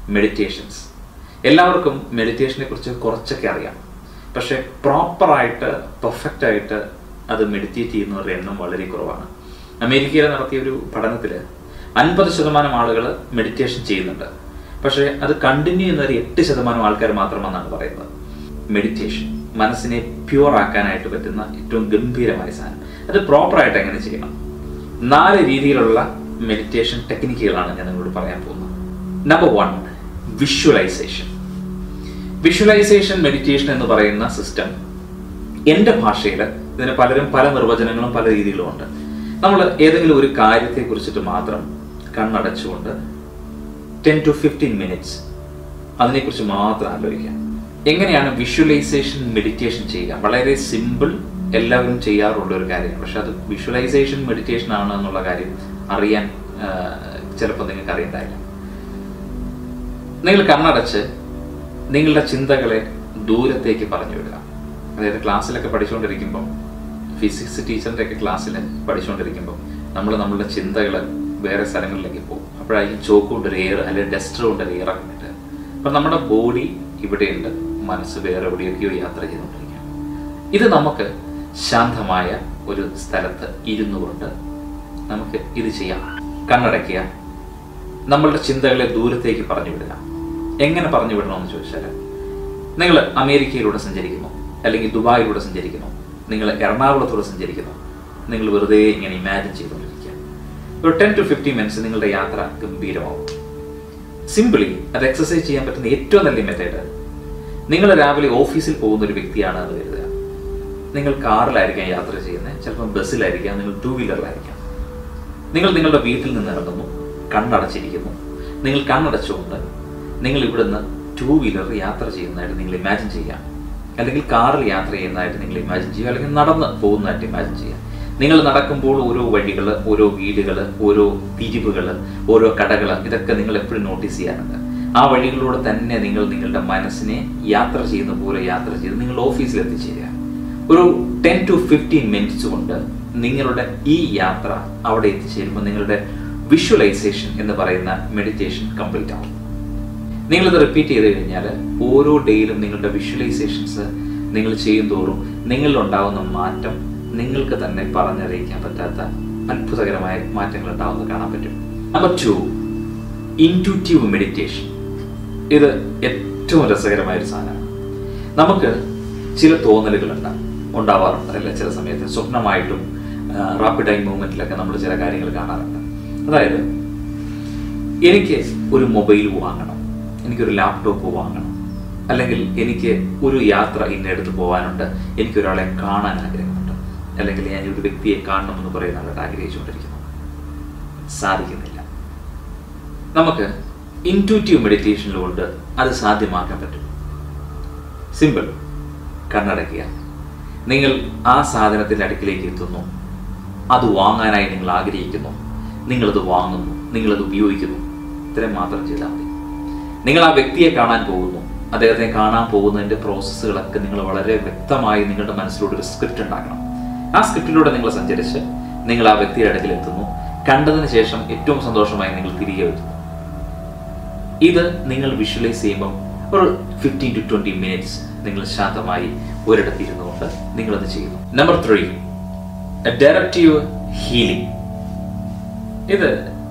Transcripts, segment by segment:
Meditations എല്ലാവർക്കും മെഡിറ്റേഷനെ കുറിച്ച് കുറച്ചൊക്കെ അറിയാം പക്ഷേ പ്രോപ്പറായിട്ട് പെർഫെക്റ്റ് ആയിട്ട് അത് മെഡിറ്റേറ്റ് ചെയ്യുന്നവരുടെ എണ്ണം വളരെ കുറവാണ് അമേരിക്കയിൽ നടത്തിയ ഒരു പഠനത്തിൽ അൻപത് ശതമാനം ആളുകൾ മെഡിറ്റേഷൻ ചെയ്യുന്നുണ്ട് പക്ഷേ അത് കണ്ടിന്യൂ ചെയ്യുന്ന ഒരു എട്ട് ശതമാനം ആൾക്കാർ മാത്രമെന്നാണ് പറയുന്നത് മെഡിറ്റേഷൻ മനസ്സിനെ പ്യുവർ ആക്കാനായിട്ട് പറ്റുന്ന ഏറ്റവും ഗംഭീരമായ സാധനം അത് പ്രോപ്പറായിട്ട് എങ്ങനെ ചെയ്യണം നാല് രീതിയിലുള്ള മെഡിറ്റേഷൻ ടെക്നിക്കുകളാണ് ഞാൻ നിങ്ങളോട് പറയാൻ പോകുന്നത് number one visualization visualization meditation എന്ന് പറയുന്ന സിസ്റ്റം എൻ്റെ ഭാഷയിൽ ഇതിന് പലരും പല നിർവചനങ്ങളും പല രീതികളും ഉണ്ട് നമ്മൾ ഏതെങ്കിലും ഒരു കാര്യത്തെ കുറിച്ചിട്ട് മാത്രം കണ്ണടച്ചുകൊണ്ട് ടെൻ ടു ഫിഫ്റ്റീൻ മിനിറ്റ്സ് അതിനെക്കുറിച്ച് മാത്രം ആലോചിക്കാം എങ്ങനെയാണ് വിഷ്വലൈസേഷൻ മെഡിറ്റേഷൻ ചെയ്യുക വളരെ സിമ്പിൾ എല്ലാവരും ചെയ്യാറുള്ള ഒരു കാര്യമാണ് പക്ഷെ അത് വിഷ്വലൈസേഷൻ മെഡിറ്റേഷൻ ആണ് എന്നുള്ള കാര്യം അറിയാൻ ചിലപ്പോൾ നിങ്ങൾക്ക് അറിയണ്ടായില്ല നിങ്ങൾ കണ്ണടച്ച് നിങ്ങളുടെ ചിന്തകളെ ദൂരത്തേക്ക് പറഞ്ഞു വിടുക അതായത് ക്ലാസ്സിലൊക്കെ പഠിച്ചുകൊണ്ടിരിക്കുമ്പം ഫിസിക്സ് ടീച്ചറിൻ്റെ ഒക്കെ ക്ലാസ്സിൽ പഠിച്ചുകൊണ്ടിരിക്കുമ്പോൾ നമ്മൾ നമ്മളുടെ ചിന്തകൾ വേറെ സ്ഥലങ്ങളിലേക്ക് പോകും അപ്പോഴായിരിക്കും ചോക്ക് കൊണ്ട് ഒരു എയർ അല്ലെങ്കിൽ ഡസ്റ്റർ കൊണ്ട് ഒരു എയർ കിട്ടുക അപ്പം നമ്മുടെ ബോഡി ഇവിടെയുണ്ട് മനസ്സ് വേറെ എവിടെയൊക്കെയോ യാത്ര ചെയ്തുകൊണ്ടിരിക്കുക ഇത് നമുക്ക് ശാന്തമായ ഒരു സ്ഥലത്ത് ഇരുന്നു കൊണ്ട് നമുക്ക് ഇത് ചെയ്യാം കണ്ണടയ്ക്കുക നമ്മളുടെ ചിന്തകളെ ദൂരത്തേക്ക് പറഞ്ഞു വിടുക എങ്ങനെ പറഞ്ഞു വിടണമെന്ന് ചോദിച്ചാൽ നിങ്ങൾ അമേരിക്കയിലൂടെ സഞ്ചരിക്കുന്നു അല്ലെങ്കിൽ ദുബായിലൂടെ സഞ്ചരിക്കുന്നു നിങ്ങൾ എറണാകുളത്തൂടെ സഞ്ചരിക്കുന്നു നിങ്ങൾ വെറുതെ ഇങ്ങനെ ഇമാജിൻ ചെയ്തുകൊണ്ടിരിക്കുക ഒരു ടെൻ ടു ഫിഫ്റ്റീൻ മിനിറ്റ്സ് നിങ്ങളുടെ യാത്ര ഗംഭീരമാവും സിമ്പിളി അത് എക്സസൈസ് ചെയ്യാൻ പറ്റുന്ന ഏറ്റവും നല്ല മെത്തേഡ് നിങ്ങൾ രാവിലെ ഓഫീസിൽ പോകുന്ന ഒരു വ്യക്തിയാണ് എന്ന് കരുതുക നിങ്ങൾ കാറിലായിരിക്കാം യാത്ര ചെയ്യുന്നത് ചിലപ്പം ബസ്സിലായിരിക്കാം നിങ്ങൾ ടൂ വീലറിലായിരിക്കാം നിങ്ങൾ നിങ്ങളുടെ വീട്ടിൽ നിന്ന് ഇറങ്ങുന്നു കണ്ണടച്ചിരിക്കുന്നു നിങ്ങൾ കണ്ണടച്ചുകൊണ്ട് നിങ്ങൾ ഇവിടുന്ന് ടൂ വീലർ യാത്ര ചെയ്യുന്നതായിട്ട് നിങ്ങൾ ഇമാജിൻ ചെയ്യാം അല്ലെങ്കിൽ കാറിൽ യാത്ര ചെയ്യുന്നതായിട്ട് നിങ്ങൾ ഇമാജിൻ ചെയ്യുക അല്ലെങ്കിൽ നടന്ന് പോകുന്നതായിട്ട് ഇമാജിൻ ചെയ്യുക നിങ്ങൾ നടക്കുമ്പോൾ ഓരോ വഴികൾ ഓരോ വീടുകൾ ഓരോ തിരിവുകൾ ഓരോ കടകൾ ഇതൊക്കെ നിങ്ങൾ എപ്പോഴും നോട്ടീസ് ചെയ്യാറുണ്ട് ആ വഴികളിലൂടെ തന്നെ നിങ്ങൾ നിങ്ങളുടെ മനസ്സിനെ യാത്ര ചെയ്യുന്ന പോലെ യാത്ര ചെയ്ത് നിങ്ങൾ ഓഫീസിൽ എത്തിച്ചേരുക ഒരു ടെൻ ടു ഫിഫ്റ്റീൻ മിനിറ്റ്സ് കൊണ്ട് നിങ്ങളുടെ ഈ യാത്ര അവിടെ എത്തിച്ചേരുമ്പോൾ നിങ്ങളുടെ വിഷ്വലൈസേഷൻ എന്ന് പറയുന്ന മെഡിറ്റേഷൻ കംപ്ലീറ്റ് ആവും നിങ്ങളിത് റിപ്പീറ്റ് ചെയ്ത് കഴിഞ്ഞാൽ ഓരോ ഡേയിലും നിങ്ങളുടെ വിഷ്വലൈസേഷൻസ് നിങ്ങൾ ചെയ്യും തോറും നിങ്ങളിലുണ്ടാകുന്ന മാറ്റം നിങ്ങൾക്ക് തന്നെ പറഞ്ഞറിയിക്കാൻ പറ്റാത്ത അത്ഭുതകരമായ മാറ്റങ്ങൾ ഉണ്ടാവുന്നത് കാണാൻ പറ്റും നമ്പർ ടു ഇൻറ്റ്യൂറ്റീവ് മെഡിറ്റേഷൻ ഇത് ഏറ്റവും രസകരമായ ഒരു സാധനമാണ് നമുക്ക് ചില തോന്നലുകളുണ്ട് ഉണ്ടാവാറുണ്ട് അല്ല ചില സമയത്ത് സ്വപ്നമായിട്ടും റാപ്പിഡ് ഐ മൂവ്മെന്റിലൊക്കെ നമ്മൾ ചില കാര്യങ്ങൾ കാണാറുണ്ട് അതായത് എനിക്ക് ഒരു മൊബൈൽ വാങ്ങണം എനിക്കൊരു ലാപ്ടോപ്പ് വാങ്ങണം അല്ലെങ്കിൽ എനിക്ക് ഒരു യാത്ര ഇന്നടുത്ത് പോകാനുണ്ട് എനിക്കൊരാളെ കാണാൻ ആഗ്രഹമുണ്ട് അല്ലെങ്കിൽ ഞാൻ ഒരു വ്യക്തിയെ കാണണമെന്ന് കുറേ നാളായിട്ട് ആഗ്രഹിച്ചുകൊണ്ടിരിക്കുന്നു സാധിക്കുന്നില്ല നമുക്ക് ഇൻറ്റ്യൂറ്റീവ് മെഡിറ്റേഷനിലുകൊണ്ട് അത് സാധ്യമാക്കാൻ പറ്റും സിമ്പിൾ കണ്ണടയ്ക്കുക നിങ്ങൾ ആ സാധനത്തിൻ്റെ അടുക്കിലേക്ക് എത്തുന്നു അത് വാങ്ങാനായി നിങ്ങൾ ആഗ്രഹിക്കുന്നു നിങ്ങളത് വാങ്ങുന്നു നിങ്ങളത് ഉപയോഗിക്കുന്നു ഇത്രയും മാത്രം ചെയ്താൽ മതി നിങ്ങൾ ആ വ്യക്തിയെ കാണാൻ പോകുന്നു അദ്ദേഹത്തെ കാണാൻ പോകുന്നതിൻ്റെ പ്രോസസ്സുകളൊക്കെ നിങ്ങൾ വളരെ വ്യക്തമായി നിങ്ങളുടെ മനസ്സിലൂടെ ഒരു സ്ക്രിപ്റ്റ് ഉണ്ടാക്കണം ആ സ്ക്രിപ്റ്റിലൂടെ നിങ്ങൾ സഞ്ചരിച്ച് നിങ്ങൾ ആ വ്യക്തിയുടെ അടുക്കൽ എത്തുന്നു കണ്ടതിന് ശേഷം ഏറ്റവും സന്തോഷമായി നിങ്ങൾ തിരികെ വരുന്നു ഇത് നിങ്ങൾ വിഷ്വലൈസ് ചെയ്യുമ്പം ഒരു ഫിഫ്റ്റീൻ ടു ട്വൻറ്റി മിനിറ്റ്സ് നിങ്ങൾ ശാന്തമായി ഒരിടത്ത് ഇരുന്നു കൊണ്ട് നിങ്ങളത് ചെയ്യുന്നു നമ്പർ ത്രീ ഡയറക്റ്റീവ് ഹീലിംഗ് ഇത്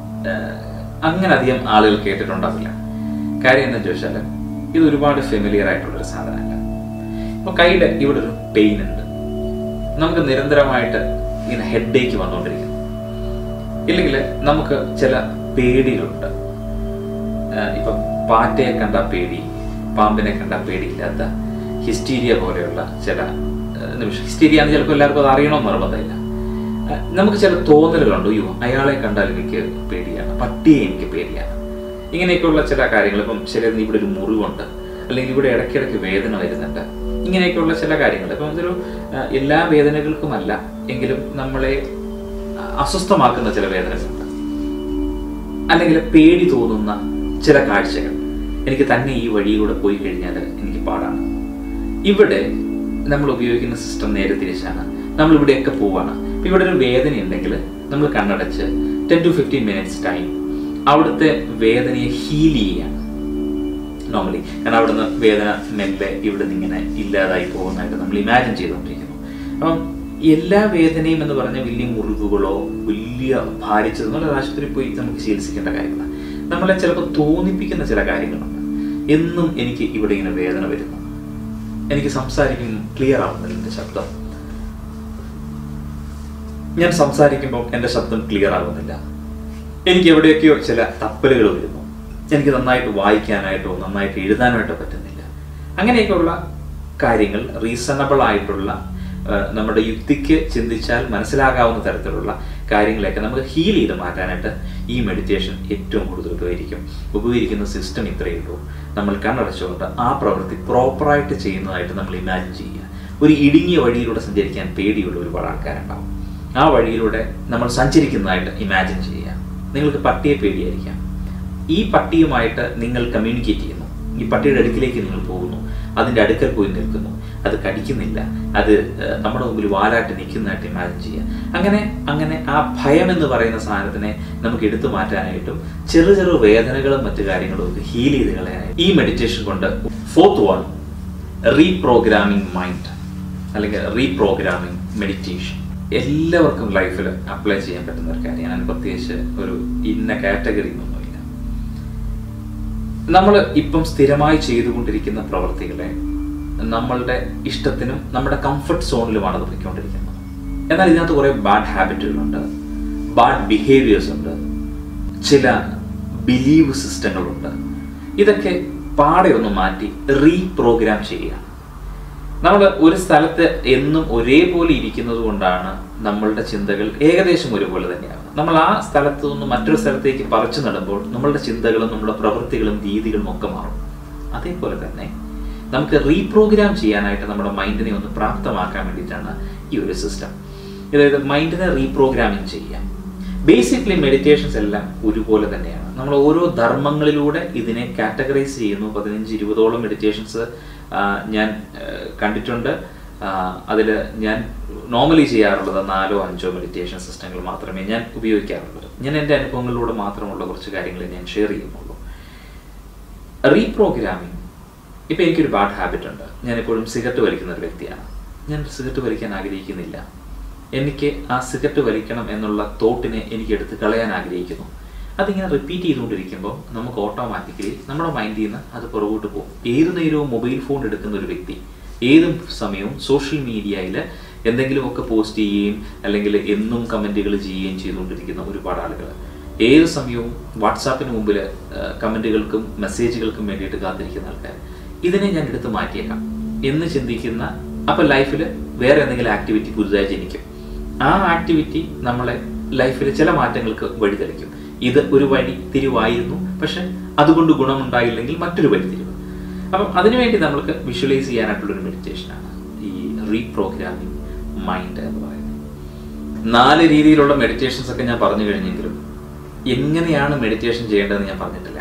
അങ്ങനെ അധികം ആളുകൾ കേട്ടിട്ടുണ്ടാവില്ല കാര്യം എന്താ ചോദിച്ചാൽ ഇത് ഒരുപാട് ഫെമിലിയർ ആയിട്ടുള്ളൊരു സാധനമല്ല ഇപ്പോൾ കയ്യുടെ ഇവിടെ ഒരു പെയിൻ ഉണ്ട് നമുക്ക് നിരന്തരമായിട്ട് ഇങ്ങനെ ഹെഡ് ഏക്ക് വന്നുകൊണ്ടിരിക്കുന്നു ഇല്ലെങ്കിൽ നമുക്ക് ചില പേടികളുണ്ട് ഇപ്പം പാറ്റയെ കണ്ട പേടി പാമ്പിനെ കണ്ട പേടിയില്ലാത്ത ഹിസ്റ്റീരിയ പോലെയുള്ള ചില നിമിഷം ഹിസ്റ്റീരിയ എന്ന് ചിലപ്പോൾ എല്ലാവർക്കും അത് അറിയണമെന്ന് നിർബന്ധമില്ല നമുക്ക് ചില തോന്നലുകളുണ്ട് അയ്യോ അയാളെ കണ്ടാൽ എനിക്ക് പേടിയാണ് പട്ടിയെ എനിക്ക് പേടിയാണ് ഇങ്ങനെയൊക്കെയുള്ള ചില കാര്യങ്ങൾ ഇപ്പം ചിലർ ഇവിടെ ഒരു മുറിവുണ്ട് അല്ലെങ്കിൽ ഇവിടെ ഇടയ്ക്കിടയ്ക്ക് വേദന വരുന്നുണ്ട് ഇങ്ങനെയൊക്കെയുള്ള ചില കാര്യങ്ങൾ ഇപ്പം ഇതൊരു എല്ലാ വേദനകൾക്കുമല്ല എങ്കിലും നമ്മളെ അസ്വസ്ഥമാക്കുന്ന ചില വേദനകളുണ്ട് അല്ലെങ്കിൽ പേടി തോന്നുന്ന ചില കാഴ്ചകൾ എനിക്ക് തന്നെ ഈ വഴിയിലൂടെ പോയി കഴിഞ്ഞാൽ എനിക്ക് പാടാണ് ഇവിടെ നമ്മൾ ഉപയോഗിക്കുന്ന സിസ്റ്റം നേരെ തിരിച്ചാണ് നമ്മൾ ഇവിടെയൊക്കെ പോവാണ് ഇപ്പം ഇവിടെ ഒരു വേദന ഉണ്ടെങ്കിൽ നമ്മൾ കണ്ണടച്ച് ten to fifteen minutes time അവിടുത്തെ വേദനയെ ഹീൽ ചെയ്യാണ് നോർമലി കാരണം അവിടുന്ന് വേദന മെല്ലെ ഇവിടുന്ന് ഇങ്ങനെ ഇല്ലാതായി പോകുന്നതായിട്ട് നമ്മൾ ഇമാജിൻ ചെയ്തുകൊണ്ടിരിക്കുന്നു അപ്പം എല്ലാ വേദനയും എന്ന് പറഞ്ഞ വലിയ മുറിവുകളോ വലിയ ഭാരിച്ചതെന്നോ അല്ലെങ്കിൽ ആശുപത്രിയിൽ പോയി നമുക്ക് ചികിത്സിക്കേണ്ട കാര്യങ്ങളാണ് നമ്മളെ ചിലപ്പോൾ തോന്നിപ്പിക്കുന്ന ചില കാര്യങ്ങളുണ്ട് എന്നും എനിക്ക് ഇവിടെ ഇങ്ങനെ വേദന വരുന്നു എനിക്ക് സംസാരിക്കും ക്ലിയർ ആവുന്നില്ല എൻ്റെ ശബ്ദം ഞാൻ സംസാരിക്കുമ്പോൾ എൻ്റെ ശബ്ദം ക്ലിയർ ആകുന്നില്ല എനിക്ക് എവിടെയൊക്കെയോ ചില തപ്പലുകൾ വരുന്നു എനിക്ക് നന്നായിട്ട് വായിക്കാനായിട്ടോ നന്നായിട്ട് എഴുതാനായിട്ടോ പറ്റുന്നില്ല അങ്ങനെയൊക്കെയുള്ള കാര്യങ്ങൾ റീസണബിൾ ആയിട്ടുള്ള ആ, നമ്മുടെ യുക്തിക്ക് ചിന്തിച്ചാൽ മനസ്സിലാകാവുന്ന തരത്തിലുള്ള കാര്യങ്ങളെയൊക്കെ നമുക്ക് ഹീൽ ചെയ്ത് മാറ്റാനായിട്ട് ഈ മെഡിറ്റേഷൻ ഏറ്റവും കൂടുതൽ ഉപകരിക്കും ഉപകരിക്കുന്ന സിസ്റ്റം ഇത്രയേ ഉള്ളൂ നമ്മൾ കണ്ണടച്ചുകൊണ്ട് ആ പ്രവൃത്തി പ്രോപ്പറായിട്ട് ചെയ്യുന്നതായിട്ട് നമ്മൾ ഇമാജിൻ ചെയ്യുക ഒരു ഇടുങ്ങിയ വഴിയിലൂടെ സഞ്ചരിക്കാൻ പേടിയുള്ള ഒരുപാട് ആൾക്കാരുണ്ടാവും ആ വഴിയിലൂടെ നമ്മൾ സഞ്ചരിക്കുന്നതായിട്ട് ഇമാജിൻ ചെയ്യുക നിങ്ങൾക്ക് പട്ടിയെ പേടിയായിരിക്കാം ഈ പട്ടിയുമായിട്ട് നിങ്ങൾ കമ്മ്യൂണിക്കേറ്റ് ചെയ്യുന്നു ഈ പട്ടിയുടെ അടുക്കിലേക്ക് നിങ്ങൾ പോകുന്നു അതിൻ്റെ അടുക്കൽ പോയി നിൽക്കുന്നു അത് കടിക്കുന്നില്ല അത് ഏഹ്, നമ്മുടെ മുമ്പിൽ വാലാട്ടി നിൽക്കുന്നതായിട്ട് ഇമാജിൻ ചെയ്യുക അങ്ങനെ അങ്ങനെ ആ ഭയം എന്ന് പറയുന്ന സാധനത്തിനെ നമുക്ക് എടുത്തു മാറ്റാനായിട്ടും ചെറു ചെറു വേദനകളും മറ്റു കാര്യങ്ങളും ഒക്കെ ഹീൽ ചെയ്ത് കളയാനായിട്ട് ഈ മെഡിറ്റേഷൻ കൊണ്ട് ഫോർത്ത് വൺ റീപ്രോഗ്രാമിംഗ് മൈൻഡ് അല്ലെങ്കിൽ റീപ്രോഗ്രാമിംഗ് മെഡിറ്റേഷൻ എല്ലാവർക്കും ലൈഫിൽ അപ്ലൈ ചെയ്യാൻ പറ്റുന്ന ഒരു കാര്യമാണ് അതിന് പ്രത്യേകിച്ച് ഒരു ഇന്ന കാറ്റഗറി ഒന്നുമില്ല നമ്മൾ ഇപ്പം സ്ഥിരമായി ചെയ്തുകൊണ്ടിരിക്കുന്ന പ്രവർത്തികളെ നമ്മളുടെ ഇഷ്ടത്തിനും നമ്മുടെ കംഫർട്ട് സോണിലുമാണ് അത് പൊയ്ക്കൊണ്ടിരിക്കുന്നത് എന്നാൽ ഇതിനകത്ത് കുറേ ബാഡ് ഹാബിറ്റുകളുണ്ട് ബാഡ് ബിഹേവിയേഴ്സ് ഉണ്ട് ചില ബിലീവ് സിസ്റ്റങ്ങളുണ്ട് ഇതൊക്കെ പാടെ ഒന്ന് മാറ്റി റീപ്രോഗ്രാം ചെയ്യുക നമ്മൾ ഒരു സ്ഥലത്ത് എന്നും ഒരേപോലെ ഇരിക്കുന്നത് കൊണ്ടാണ് നമ്മളുടെ ചിന്തകൾ ഏകദേശം ഒരുപോലെ തന്നെയാണ് നമ്മൾ ആ സ്ഥലത്ത് നിന്ന് മറ്റൊരു സ്ഥലത്തേക്ക് പറിച്ചു നടുമ്പോൾ നമ്മളുടെ ചിന്തകളും നമ്മുടെ പ്രവൃത്തികളും രീതികളും ഒക്കെ മാറും അതേപോലെ തന്നെ നമുക്ക് റീപ്രോഗ്രാം ചെയ്യാനായിട്ട് നമ്മുടെ മൈൻഡിനെ ഒന്ന് പ്രാപ്തമാക്കാൻ വേണ്ടിയിട്ടാണ് ഈ ഒരു സിസ്റ്റം അതായത് മൈൻഡിനെ റീപ്രോഗ്രാമിംഗ് ചെയ്യാം ബേസിക്കലി മെഡിറ്റേഷൻസ് എല്ലാം ഒരുപോലെ തന്നെയാണ് നമ്മൾ ഓരോ ധർമ്മങ്ങളിലൂടെ ഇതിനെ കാറ്റഗറൈസ് ചെയ്യുന്നു പതിനഞ്ച് ഇരുപതോളം മെഡിറ്റേഷൻസ് ഞാൻ ആ, കണ്ടിട്ടുണ്ട് അതിൽ ഞാൻ നോർമലി ചെയ്യാറുള്ളത് നാലോ അഞ്ചോ മെഡിറ്റേഷൻ സിസ്റ്റങ്ങൾ മാത്രമേ ഞാൻ ഉപയോഗിക്കാറുള്ളൂ ഞാൻ എൻ്റെ അനുഭവങ്ങളിലൂടെ മാത്രമുള്ള കുറച്ച് കാര്യങ്ങൾ ഞാൻ ഷെയർ ചെയ്യുന്നുള്ളൂ റീപ്രോഗ്രാമിംഗ് ഇപ്പം എനിക്കൊരു ബാഡ് ഹാബിറ്റ് ഉണ്ട് ഞാൻ എപ്പോഴും സിഗരറ്റ് വലിക്കുന്ന ഒരു വ്യക്തിയാണ് ഞാൻ സിഗരറ്റ് വലിക്കാൻ ആഗ്രഹിക്കുന്നില്ല എനിക്ക് ആ സിഗരറ്റ് വലിക്കണം എന്നുള്ള തോട്ടിനെ എനിക്ക് എടുത്ത് കളയാൻ ആഗ്രഹിക്കുന്നു അതിങ്ങനെ റിപ്പീറ്റ് ചെയ്തുകൊണ്ടിരിക്കുമ്പോൾ നമുക്ക് ഓട്ടോമാറ്റിക്കലി നമ്മുടെ മൈൻഡിൽ നിന്ന് അത് പുറകോട്ട് പോകും ഏത് നേരവും മൊബൈൽ ഫോൺ എടുക്കുന്ന ഒരു വ്യക്തി ഏത് സമയവും സോഷ്യൽ മീഡിയയിൽ എന്തെങ്കിലുമൊക്കെ പോസ്റ്റ് ചെയ്യുകയും അല്ലെങ്കിൽ എന്നും കമൻറ്റുകൾ ചെയ്യുകയും ചെയ്തുകൊണ്ടിരിക്കുന്ന ഒരുപാട് ആളുകൾ ഏത് സമയവും വാട്സാപ്പിന് മുമ്പിൽ കമൻറ്റുകൾക്കും മെസ്സേജുകൾക്കും വേണ്ടിയിട്ട് കാത്തിരിക്കുന്ന ആൾക്കാർ ഇതിനെ ഞാൻ എടുത്ത് മാറ്റിയേക്കാം എന്ന് ചിന്തിക്കുന്ന അപ്പോൾ ലൈഫിൽ വേറെ എന്തെങ്കിലും ആക്ടിവിറ്റി പുതുതായി ജനിക്കും ആ ആക്ടിവിറ്റി നമ്മളെ ലൈഫിൽ ചില മാറ്റങ്ങൾക്ക് വഴിതെളിക്കും ഇത് ഒരു വഴി തിരിവായിരുന്നു പക്ഷെ അതുകൊണ്ട് ഗുണമുണ്ടായില്ലെങ്കിൽ മറ്റൊരു വഴി തിരിവ് അപ്പം അതിനുവേണ്ടി നമ്മൾക്ക് വിഷ്വലൈസ് ചെയ്യാനായിട്ടുള്ളൊരു മെഡിറ്റേഷനാണ് ഈ റീപ്രോഗ്രാമിംഗ് മൈൻഡ് എന്ന് പറയുന്നത് നാല് രീതിയിലുള്ള മെഡിറ്റേഷൻസ് ഒക്കെ ഞാൻ പറഞ്ഞു കഴിഞ്ഞെങ്കിലും എങ്ങനെയാണ് മെഡിറ്റേഷൻ ചെയ്യേണ്ടതെന്ന് ഞാൻ പറഞ്ഞിട്ടില്ല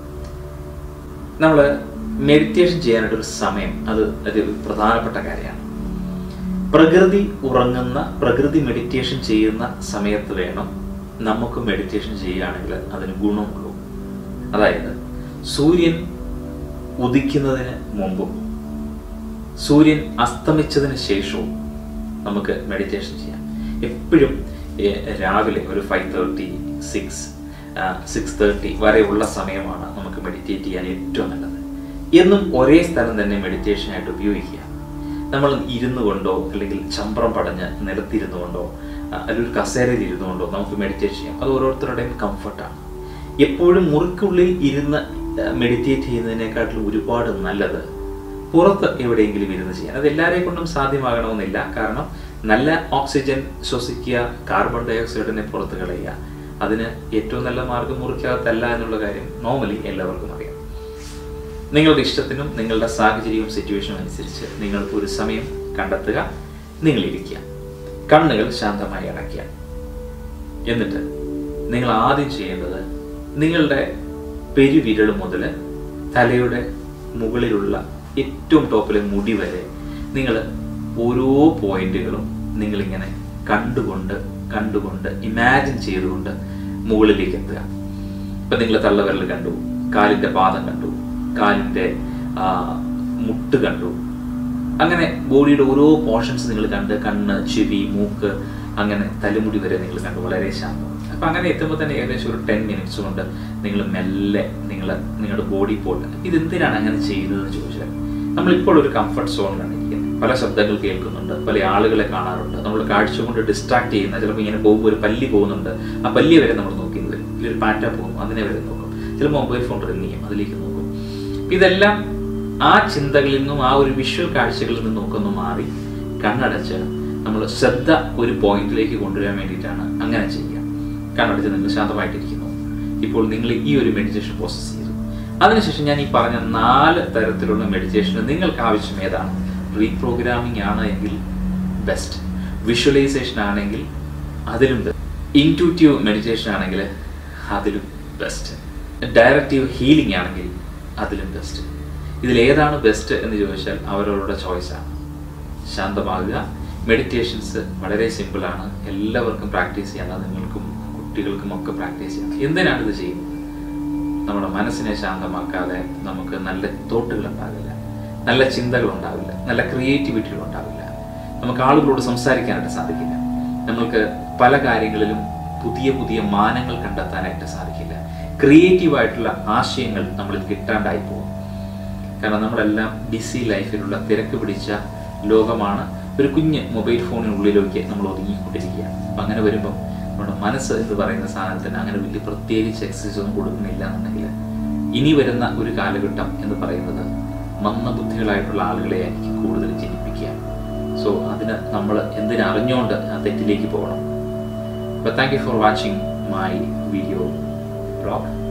നമ്മൾ മെഡിറ്റേഷൻ ചെയ്യാനായിട്ടൊരു സമയം അത് ഒരു പ്രധാനപ്പെട്ട കാര്യമാണ് പ്രകൃതി ഉറങ്ങുന്ന പ്രകൃതി മെഡിറ്റേഷൻ ചെയ്യുന്ന സമയത്ത് വേണം നമുക്ക് മെഡിറ്റേഷൻ ചെയ്യുകയാണെങ്കിൽ അതിന് ഗുണമുള്ളൂ അതായത് സൂര്യൻ ഉദിക്കുന്നതിന് മുമ്പും സൂര്യൻ അസ്തമിച്ചതിന് ശേഷവും നമുക്ക് മെഡിറ്റേഷൻ ചെയ്യാം എപ്പോഴും ഏർ, രാവിലെ ഒരു five thirty six six thirty വരെയുള്ള സമയമാണ് നമുക്ക് മെഡിറ്റേറ്റ് ചെയ്യാൻ ഏറ്റവും നല്ലത് എന്നും ഒരേ സ്ഥലം തന്നെ മെഡിറ്റേഷനായിട്ട് ഉപയോഗിക്കുക നമ്മൾ ഇരുന്നു കൊണ്ടോ അല്ലെങ്കിൽ ചമ്പ്രം പടഞ്ഞ് നിലത്തിരുന്നു കൊണ്ടോ ആ, അല്ലെങ്കിൽ ഒരു കസേരയിൽ ഇരുന്നു കൊണ്ടോ നമുക്ക് മെഡിറ്റേറ്റ് ചെയ്യാം അത് ഓരോരുത്തരുടെയും കംഫർട്ടാണ് എപ്പോഴും മുറിക്കുള്ളിൽ ഇരുന്ന് മെഡിറ്റേറ്റ് ചെയ്യുന്നതിനേക്കാട്ടിലും ഒരുപാട് നല്ലത് പുറത്ത് എവിടെയെങ്കിലും ഇരുന്ന് ചെയ്യാൻ അത് എല്ലാവരെയും കൊണ്ടും സാധ്യമാകണമെന്നില്ല കാരണം നല്ല ഓക്സിജൻ ശ്വസിക്കുക കാർബൺ ഡൈ ഓക്സൈഡിനെ പുറത്ത് കളയുക അതിന് ഏറ്റവും നല്ല മാർഗം മുറിക്കകത്തല്ല എന്നുള്ള കാര്യം നോർമലി എല്ലാവർക്കും അറിയാം നിങ്ങളുടെ ഇഷ്ടത്തിനും നിങ്ങളുടെ സാഹചര്യവും സിറ്റുവേഷനും അനുസരിച്ച് നിങ്ങൾക്ക് ഒരു സമയം കണ്ടെത്തുക നിങ്ങൾ ഇരിക്കുക കണ്ണുകൾ ശാന്തമായി അടയ്ക്കുക എന്നിട്ട് നിങ്ങൾ ആദ്യം ചെയ്യേണ്ടത് നിങ്ങളുടെ പെരുവിരൽ മുതൽ തലയുടെ മുകളിലുള്ള ഏറ്റവും ടോപ്പിലെ മുടി വരെ നിങ്ങൾ ഓരോ പോയിന്റുകളും നിങ്ങളിങ്ങനെ കണ്ടുകൊണ്ട് കണ്ടുകൊണ്ട് ഇമാജിൻ ചെയ്തുകൊണ്ട് മുകളിലേക്ക് എത്തുക ഇപ്പം നിങ്ങൾ തള്ളവിരൽ കണ്ടു കാലിൻ്റെ പാദം കണ്ടു കാലിൻ്റെ ആ, മുട്ട് കണ്ടു അങ്ങനെ ബോഡിയുടെ ഓരോ പോർഷൻസ് നിങ്ങൾ കണ്ട് കണ്ണ് ചെവി മൂക്ക് അങ്ങനെ തലമുടി വരെ നിങ്ങൾ കണ്ടു വളരെ ശാന്തം അപ്പം അങ്ങനെ എത്തുമ്പോൾ തന്നെ ഏകദേശം ഒരു ടെൻ മിനിറ്റ്സ് കൊണ്ട് നിങ്ങൾ മെല്ലെ നിങ്ങൾ നിങ്ങളുടെ ബോഡി പോട്ട് ഇതെന്തിനാണ് അങ്ങനെ ചെയ്യുന്നതെന്ന് ചോദിച്ചാൽ നമ്മളിപ്പോൾ ഒരു കംഫർട്ട് സോണിലാണ് ഇരിക്കുന്നത് പല ശബ്ദങ്ങൾ കേൾക്കുന്നുണ്ട് പല ആളുകളെ കാണാറുണ്ട് നമ്മൾ കാഴ്ച കൊണ്ട് ഡിസ്ട്രാക്ട് ചെയ്യുന്ന ചിലപ്പോൾ ഇങ്ങനെ പോകുമ്പോൾ ഒരു പല്ലി പോകുന്നുണ്ട് ആ പല്ലിയെ വരെ നമ്മൾ നോക്കി വരും ഇല്ലെങ്കിൽ ഒരു പാറ്റ പോകും അതിനെ വരെ നോക്കും ചിലപ്പോൾ മൊബൈൽ ഫോൺ റിങ് ചെയ്യും അതിലേക്ക് നോക്കും ഇതെല്ലാം ആ ചിന്തകളിൽ നിന്നും ആ ഒരു വിഷ്വൽ കാഴ്ചകളിൽ നിന്നും ഒക്കെ ഒന്ന് മാറി കണ്ണടച്ച് നമ്മൾ ശ്രദ്ധ ഒരു പോയിന്റിലേക്ക് കൊണ്ടുവരാൻ വേണ്ടിയിട്ടാണ് അങ്ങനെ ചെയ്യുക കണ്ണടച്ച് നിങ്ങൾ ശാന്തമായിട്ടിരിക്കുന്നു ഇപ്പോൾ നിങ്ങൾ ഈ ഒരു മെഡിറ്റേഷൻ പ്രോസസ്സ് ചെയ്തു അതിനുശേഷം ഞാൻ ഈ പറഞ്ഞ നാല് തരത്തിലുള്ള മെഡിറ്റേഷൻ നിങ്ങൾക്ക് ആവശ്യം ഏതാണ് റീപ്രോഗ്രാമിംഗ് ആണ് എങ്കിൽ ബെസ്റ്റ് വിഷ്വലൈസേഷൻ ആണെങ്കിൽ അതിലും ഇൻറ്റ്യൂറ്റീവ് മെഡിറ്റേഷൻ ആണെങ്കിൽ അതിലും ബെസ്റ്റ് ഡയറക്റ്റീവ് ഹീലിംഗ് ആണെങ്കിൽ അതിലും ബെസ്റ്റ് ഇതിൽ ഏതാണ് ബെസ്റ്റ് എന്ന് ചോദിച്ചാൽ അവരവരുടെ ചോയ്സാണ് ശാന്തമാകുക മെഡിറ്റേഷൻസ് വളരെ സിമ്പിളാണ് എല്ലാവർക്കും പ്രാക്ടീസ് ചെയ്യാം അത് നിങ്ങൾക്കും കുട്ടികൾക്കും ഒക്കെ പ്രാക്ടീസ് ചെയ്യാം എന്തിനാണ് ഇത് ചെയ്യുന്നത് നമ്മുടെ മനസ്സിനെ ശാന്തമാക്കാതെ നമുക്ക് നല്ല തോട്ടുകൾ ഉണ്ടാവില്ല നല്ല ചിന്തകൾ ഉണ്ടാവില്ല നല്ല ക്രിയേറ്റിവിറ്റികൾ ഉണ്ടാവില്ല നമുക്ക് ആളുകളോട് സംസാരിക്കാനായിട്ട് സാധിക്കില്ല നമ്മൾക്ക് പല കാര്യങ്ങളിലും പുതിയ പുതിയ മാനങ്ങൾ കണ്ടെത്താനായിട്ട് സാധിക്കില്ല ക്രിയേറ്റീവായിട്ടുള്ള ആശയങ്ങൾ നമ്മളിൽ കിട്ടാണ്ടായി പോകും കാരണം നമ്മളെല്ലാം ബിസി ലൈഫിലുള്ള തിരക്ക് പിടിച്ച ലോകമാണ് ഒരു കുഞ്ഞ് മൊബൈൽ ഫോണിനുള്ളിലേക്ക് നമ്മൾ ഒതുങ്ങിക്കൊണ്ടിരിക്കുക അപ്പം അങ്ങനെ വരുമ്പം നമ്മുടെ മനസ്സ് എന്ന് പറയുന്ന സാധനത്തിന് അങ്ങനെ വലിയ പ്രത്യേകിച്ച് എക്സസൈസ് ഒന്നും കൊടുക്കുന്നില്ല എന്നുണ്ടെങ്കിൽ ഇനി വരുന്ന ഒരു കാലഘട്ടം എന്ന് പറയുന്നത് മന്ദബുദ്ധികളായിട്ടുള്ള ആളുകളെ ആയിരിക്കും കൂടുതൽ ജനിപ്പിക്കുക സോ അതിന് നമ്മൾ എന്തിനറിഞ്ഞുകൊണ്ട് ആ തെറ്റിലേക്ക് പോകണം But thank you for watching my video blog.